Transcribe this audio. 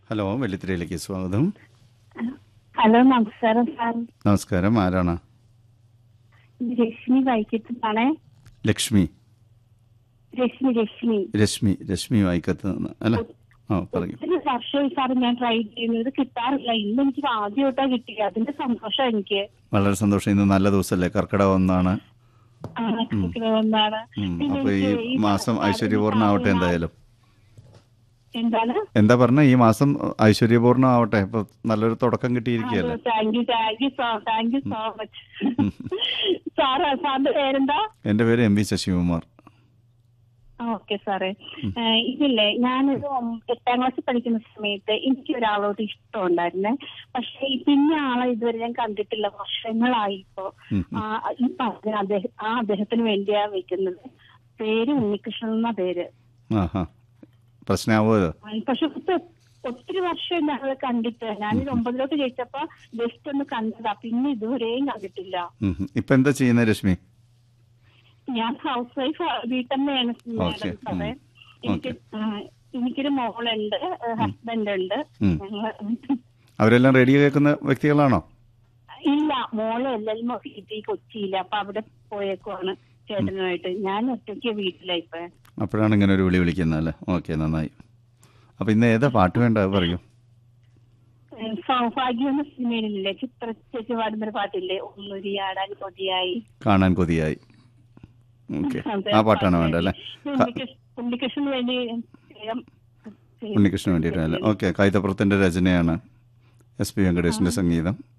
Hello വെള്ളിത്തിരയിലേക്ക് സ്വാഗതം hello നമസ്കാരം sir നമസ്കാരം ആരാണ് ഇത് രശ്മി വൈക്കത്താണേ ലക്ഷ്മി രശ്മി രശ്മി രശ്മി രശ്മി വായിക്കത്ത് നിന്ന് അല്ല ആ പറയൂ ഒത്തിരി വർഷമായി സാർ ഞാൻ ട്രൈ ചെയ്യുന്നത് ഇത് കിട്ടാറില്ല ഇന്ന് എനിക്ക് ആദ്യമായിട്ടാ കിട്ടിയത് അതിന്റെ സന്തോഷം എനിക്ക് വളരെ സന്തോഷം ഇന്ന് നല്ല ദിവസമല്ലേ കർക്കിടകം ഒന്നാണ് ആ, കിട്ടുന്നതാണ്. ഉം, പിന്നെ അപ്പൊ ഈ എനിക്ക് ഈ മാസം സർക്കാരിന്റെ ഐശ്വര്യപൂർണ്ണ ആവട്ടെ എന്തായാലും എന്താണ് എന്താ പറഞ്ഞ ഈ മാസം ഐശ്വര്യപൂർണ്ണ ആവട്ടെ ഇപ്പൊ നല്ലൊരു തുടക്കം കിട്ടിയിരിക്കുകയല്ലേ thank you thank you so thank you so much sir സാറിന്റെ പേരെന്താ എന്റെ പേര് എം വി ശശികുമാർ ഓക്കെ സാറേ ഏഹ് ഇതില്ലേ ഞാനൊരു ഒം- എട്ടാം ക്ലാസ്സിൽ പഠിക്കുന്ന സമയത്ത് എനിക്ക് ഒരാളോട് ഇഷ്ടമുണ്ടായിരുന്നേ പക്ഷെ ഈ പിന്നെ ആളെ ഇതുവരെ ഞാൻ കണ്ടിട്ടില്ല വർഷങ്ങളായി ഇപ്പോ ഉം, ആ, ഈ പറഞ്ഞ അദ്ദേഹം ആ അദ്ദേഹത്തിന് വേണ്ടിയാ വെക്കുന്നത് പേര് ഉണ്ണികൃഷ്ണൻ എന്ന പേര് ആഹാ പ്രശ്നമാവുമല്ലോ ആ, പക്ഷെ ഒത്ത- ഒത്തിരി വർഷം ഞങ്ങൾ കണ്ടിട്ട് ഞാനൊരു ഒമ്പതിലോട്ട് ജയിച്ചപ്പോ ജസ്റ്റ് ഒന്ന് കണ്ടതാ പിന്നെ ഇതുവരെയും കണ്ടിട്ടില്ല ഉം, ഉം. ഇപ്പൊ എന്താ ചെയ്യുന്നത് രശ്മി ഞാൻ ഹൗസ് വൈഫ് വീട്ടമ്മയാണ് ഓക്കേ, മാഡം സാറേ ഉം. എനിക്ക് ആ, എനിക്കൊരു മോളുണ്ട് ഹസ്ബൻഡ് ഉണ്ട് ഉം. ഞങ്ങള് അവരെല്ലാം റേഡിയോ കേൾക്കുന്ന വ്യക്തികളാണോ ഇല്ല മോള് എൽ എൽ സിറ്റി കൊച്ചിയില്ല അപ്പൊ അവിടെ പോയേക്കുവാണ് ചേട്ടനുമായിട്ട് ഞാൻ ഒറ്റയ്ക്ക് വീട്ടിലാ ഇപ്പൊ അപ്പോഴാണ് ഇങ്ങനെ ഒരു വിളി വിളിക്കുന്നത് അല്ലേ ഓക്കെ നന്നായി അപ്പൊ ഇന്ന് ഏതാ പാട്ട് വേണ്ട അത് പറയൂ ഏ, സൗഭാഗ്യം എന്ന സിനിമയിലില്ലേ ചിത്ര ചേച്ചി പാടുന്നൊരു പാട്ടില്ലേ ഒന്നുരിയാടാൻ കൊതിയായി കാണാൻ കൊതിയായി ഓക്കെ അതെ, ആ പാട്ടാണ് വേണ്ടത് അല്ലേ ഉണ്ണികൃഷ്ണ- ഉണ്ണികൃഷ്ണന് വേണ്ടി ചെയ്യാം. ഉണ്ണികൃഷ്ണന് വേണ്ടിയിട്ട് അല്ലേ ഓക്കെ കൈതപ്പുറത്തിന്റെ രചനയാണ് എസ് പി വെങ്കടേഷിന്റെ സംഗീതം